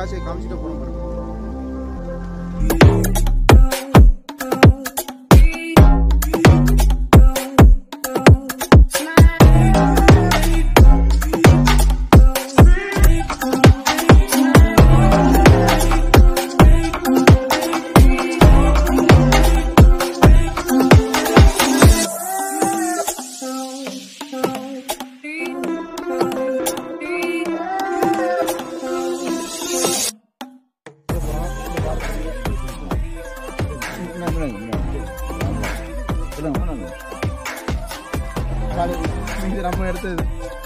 காசை காமிச்சிட்டு போகிறோம் பாருங்க இது நம்ம எடுத்தது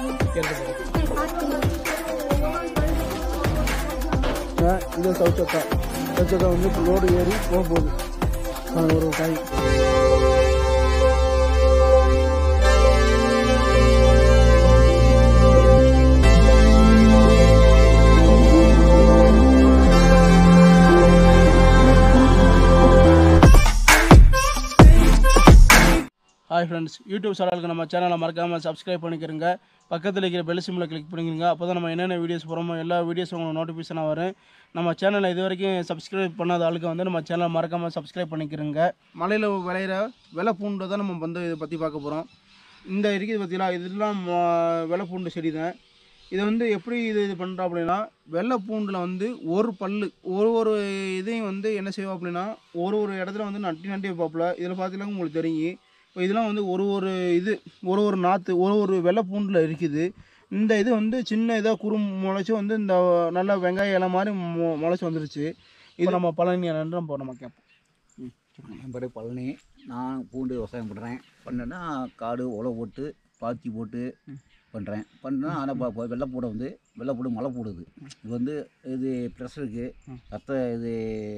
இது சவுச்சக்கா சவுச்சக்கா வந்து இப்போ லோடு ஏறி போக போகுது ஆ, ஒரு காய் ஹாய் ஃப்ரெண்ட்ஸ் யூடியூப் சேனலுக்கு நம்ம சேனலை மறக்காமல் சப்ஸ்கிரைப் பண்ணிக்கிறங்க பக்கத்தில் இருக்கிற பெல் சிம்மில் கிளிக் பண்ணிக்கிறங்க அப்போ தான் நம்ம என்னென்ன வீடியோஸ் போகிறோமோ எல்லா வீடியோஸும் உங்களுக்கு நோட்டிஃபிகேஷனாக வரும் நம்ம சேனலை இது வரைக்கும் சப்ஸ்கிரைப் பண்ணாத ஆளுக்கு வந்து நம்ம சேனலை மறக்காமல் சப்ஸ்கிரைப் பண்ணிக்கிறங்க மலையில் விளையிற வெள்ளை பூண்டு தான் நம்ம வந்து இதை பற்றி பார்க்க போகிறோம் இந்த இருக்குது பார்த்தீங்களா இதெல்லாம் ம- வெள்ளை பூண்டு செடி தான் இது வந்து எப்படி இது இது பண்ணுறோம் அப்படின்னா வெள்ளை பூண்டில் வந்து ஒரு பல்லு ஒரு ஒரு இதையும் வந்து என்ன செய்வோம் அப்படின்னா ஒரு ஒரு இடத்துல வந்து நட்டி நட்டி வைப்பாப்புல இதில் பார்த்தீங்கன்னா உங்களுக்கு தெரியும் இப்போ இதெல்லாம் வந்து ஒரு ஒரு இது ஒரு ஒரு நாற்று ஒரு ஒரு வெள்ளை பூண்டில் இருக்குது இந்த இது வந்து சின்ன இதாக குறும் முளைச்சி வந்து இந்த நல்ல வெங்காயம் இலை மாதிரி மு- முளைச்சி வந்துருச்சு இது நம்ம பழனி நன்று இப்போ நம்ம கேட்போம் என் பேர் பழனி நான் பூண்டு விவசாயம் பண்ணுறேன் பண்ணேன்னா காடு உழவு போட்டு பாத்தி போட்டு பண்ணுறேன் பண்ணேன்னா ஆனால் இப்போ வெள்ளைப்பூடை வந்து வெள்ளைப்பூடு மழை போடுது இது வந்து இது ப்ரெஷருக்கு ரத்த இது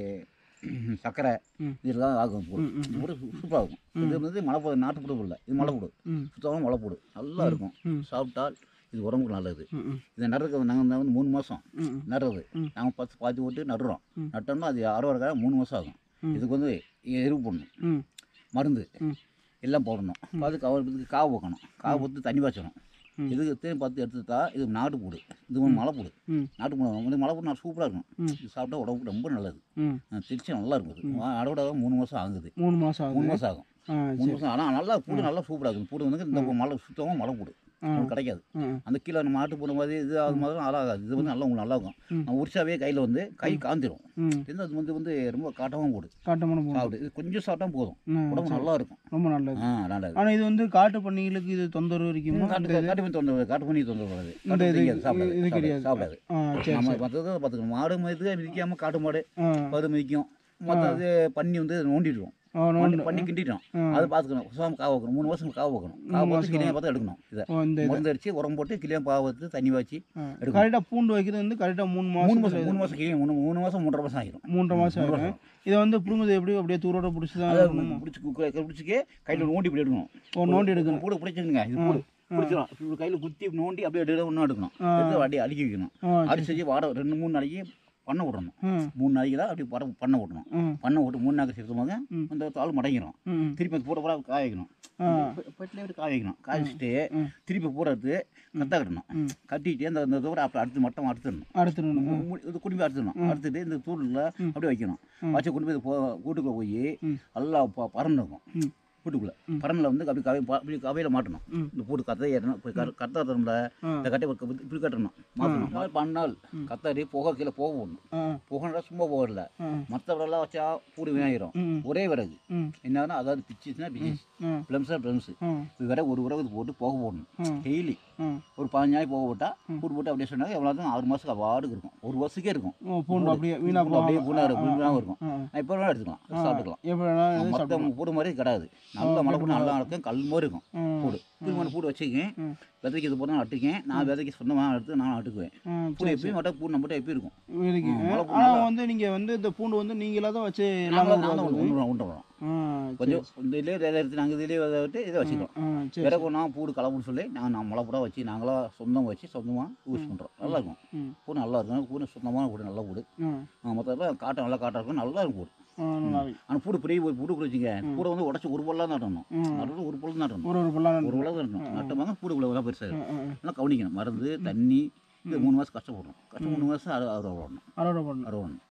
சர்க்கரை ம். இதெல்லாம் ஆகும் பூடு ம், ம், இந்த பூடு சூப்பராக இருக்கும் இது வந்து மழை போடு நாட்டு பூடு இல்லை இது மழை போடு ம் சுத்தமாக மழை போடு நல்லா இருக்கும் ம். சாப்பிட்டால் இது உடம்புக்கு நல்லது ம் ம் இதை நடுறதுக்கு நாங்கள் வந்து மூணு மாதம் ம் நடுறது ம். நாங்கள் பத்து பாத்தி போட்டு நடுறோம் ம். நட்டோம்னா அது அறுவடை காலம் மூணு மாதம் ஆகும் ம். இதுக்கு வந்து எரு போடணும் ம் மருந்து ம். எல்லாம் போடணும் அதுக்கு அவர் இதுக்கு காவு வைக்கணும் காவு ஊற்றி தண்ணி பாய்ச்சணும் ம். இதுக்கு தேன் பார்த்து எடுத்துட்டா இது நாட்டு பூடு இது வந்து மலை பூடு ம் நாட்டு பூடு வந்து மலை பூடு நல்லா சூப்பராக இருக்கும் ம். இது சாப்பிட்டா உடம்புக்கு ரொம்ப நல்லது ம் அஹ் திருச்சி நல்லா இருக்கும் இது அறுவடை மூணு மாதம் ஆகுது மூணு மாதம் மூணு ஆகுது மாதம் ஆகும் ஆ மூணு சரி மாதம் ஆனால் நல்லா பூடு நல்லா சூப்பராக இருக்கும் பூடு வந்து இந்த மலை சுத்தமாக மலை பூடு ஆ நமக்கு கிடைக்காது ஆ அந்த கீழே நம்ம மாட்டு போன மாதிரி இது அது மாதிரி அழகாது இது வந்து நல்லா உங்களுக்கு நல்லா இருக்கும் ம். நம்ம உரிச்சாவே கையில் வந்து கை காந்திரும் ம் இது அது வந்து வந்து ரொம்ப காட்டமாக போடு காட்டமான பூண்டு சாப்பிடு இது கொஞ்சம் சாப்பிட்டா போதும் ஆ, உடம்பு சரி. நல்லா இருக்கும் ரொம்ப நல்லது ஆ நல்லது ஆனால் இது வந்து காட்டு பண்ணிகளுக்கு இது தொந்தரவு இருக்குமா காட்டு காட்டு பண்ணி தொந்தரவு காட்டு பண்ணி தொந்தரவு வராது இந்த காட்டு இது தெரியாது சாப்பிடாது இது சாப்பிடாது, கிடையாது சாப்பிடாது ஆ சரி நம்ம சரி மற்றது பார்த்துக்கணும் மாடு மிதிக்க மிதிக்காம காட்டு மாடு ஆ பது மிதிக்கும் மற்றது பண்ணி வந்து நோண்டிடுவோம் ஆ நோண்டு பண்ணி கிண்டிட்டோம் ஆ. அதை பார்த்துக்கணும் சுசாம காவு வைக்கணும் மூணு மாதம் காவு வைக்கணும் காவு பார்த்து கிளியாக பார்த்து எடுக்கணும் இதை ஓ இந்த இது மருந்து அடிச்சு உரம் போட்டு கிளியாக பாவு வச்சு தண்ணி வச்சு எடுக்கணும். கரெக்டாக பூண்டு வைக்கிறது வந்து கரெக்டாக மூணு மூணு மாதம் மாதம் மூணு மாதம் கிளியாக மூணு மூணு மாதம் மூன்றரை மாதம் ஆகிடும் மூன்றரை மாதம் மூன்றரை ஆகும் இதை வந்து புடுங்குது எப்படி அப்படியே தூரோட பிடிச்சி தான் அதை இருக்கணுமா? பிடிச்சி பிடிச்சிக்கே கையில் நோண்டி இப்படி எடுக்கணும் ஓ நோண்டி எடுக்கணும் கூட பிடிச்சிருங்க இது கூட பிடிச்சிடும் இப்படி கையில் குத்தி நோண்டி அப்படியே எடுத்து ஒன்றும் எடுக்கணும் ஆ. எடுத்து அடி அடிக்க வைக்கணும் ஆ அடிச்சு வாட ரெண்டு மூணு நாளைக்கு பண்ண விடணும் ம் மூணு நாளைக்கு தான் அப்படி பட பண்ண விடணும் ம் பண்ண விட்டு மூணு நாளைக்கு சேர்த்துமாக ம். அந்த தாள் மடங்கிடும் ம் திருப்பி அது பூட பூரா காய வைக்கணும் ஆ பெட்டில் அப்படி காய வைக்கணும் காய வச்சுட்டு ம். திருப்பி பூட எடுத்து கத்த கட்டணும் ம். கட்டிட்டு அந்த அந்த தூரம் அப்படி அடுத்து மட்டம் அடுத்துடணும் அடுத்துடணும் மு- இது குடும்பி அடுத்துடணும் அடுத்துட்டு இந்த தூளில் அப்படியே வைக்கணும் வச்சு கொண்டு போய் இது போ- வீட்டுக்குள்ள போய் ம். நல்லா ப- பறந்து இருக்கும் ம் வீட்டுக்குள்ள பறனில் வந்து அப்படி கவை ப- அப்படி கவையில் மாட்டணும் ம். இந்த பூட்டு கத்தை ஏறணும் இப்படி கர கத்த தரணும்ல ஆ. இந்த கட்டை இப்படி இப்படி கட்டணும் மாற்றணும் நாள் பண்ணால் கத்தாடி புகை கீழே போக போடணும் ஆ புகைனா சும்மா போகல ஆ மற்றவரெல்லாம் வச்சா பூடு வீணாயிரும் ம் ஒரே விறகு ம் என்னன்னா அதாவது பிச்சுச்சுன்னா பிச்சு ஆ பிளம்ஸா பிளம்ஸு ஆ இது விறகு ஒரு விறகு போட்டு போக போடணும் ம். டெய்லி ஆ ஒரு பதினஞ்சு நாள் போக போட்டால் பூட்டு போட்டு அப்படியே சொன்னாங்க எவ்வளோ தான் ஆறு மாதத்துக்கு அவாடுக்கு இருக்கும் ஒரு வருஷத்துக்கே இருக்கும் ஓ பூண்டு அப்படியே வீணா பூண்டு அப்படியே போகாம பூண்டா இருக்கும் பூண்டாகவும் இருக்கும் ஆ நான் இப்போ வேணால் எடுத்துக்கலாம் சாப்பிட்டுக்கலாம் எப்படி வேணாலும் மற்ற பூடு மாதிரி கிடையாது நல்ல மழை பூண்டு நல்லா இருக்கும் கல் மாதிரி இருக்கும் ம். பூடு திருமண பூடு வச்சுக்கேன் ம். விதைக்கு இது போனால் நட்டுக்கேன் நான் விதைக்கு சொந்தமாக எடுத்து நான் நட்டுக்குவேன் ஆ பூடு எப்பயும் மட்டும் பூண்டு நம்மகிட்ட எப்பயும் இருக்கும் இருக்கு ஆ, மழை பூண்டு ஆனால் வந்து நீங்கள் வந்து இந்த பூண்டு வந்து நீங்களா தான் வச்சு நாங்களும் எல்லாமே நாங்களும் வளர்க்குறது. உண்டு உண்டு வரோம் ஆ கொஞ்சம் இந்த இதுலேயே விதை எடுத்து நாங்கள் இதுலேயே விதை விட்டு இதை வச்சுக்கிறோம் ஆ சரி விறகு நான் பூடு கலப்புன்னு சொல்லி நாங்கள் நான் முளை பூடா வச்சு நாங்களாக சொந்தம் வச்சு சொந்தமாக யூஸ் பண்ணுறோம் நல்லா இருக்கும் ம் பூ நல்லா இருக்கும் பூ சொந்தமான பூடு நல்ல பூடு ஆ மற்றதெல்லாம் காட்டம் நல்லா காட்டாக இருக்கும் நல்லா இருக்கும் பூடு ஆ நல்லா இருக்கு ஆனால் பூடு பெரிய ஒரு பூடு வச்சுங்க பூடை வந்து உடச்சி ஒரு பொருளாக நட்டணும் ம். நடுறது ஒரு பொருள் நட்டணும் ஒரு ஒரு பல்லாம் ஒரு உலகம் நட்டணும் நட்டமாக பூடுக்குள்ள எல்லாம் பெருசாக ஆ, ஆ, ஆ. நல்லா கவனிக்கணும் மருந்து தண்ணி இது மூணு மாதம் கஷ்டப்படணும் கஷ்டம் மூணு மாதம் அறுவடை அறுவடை பண்ணணும் அறுவடை பண்ணணும் அறுவடை பண்ணணும்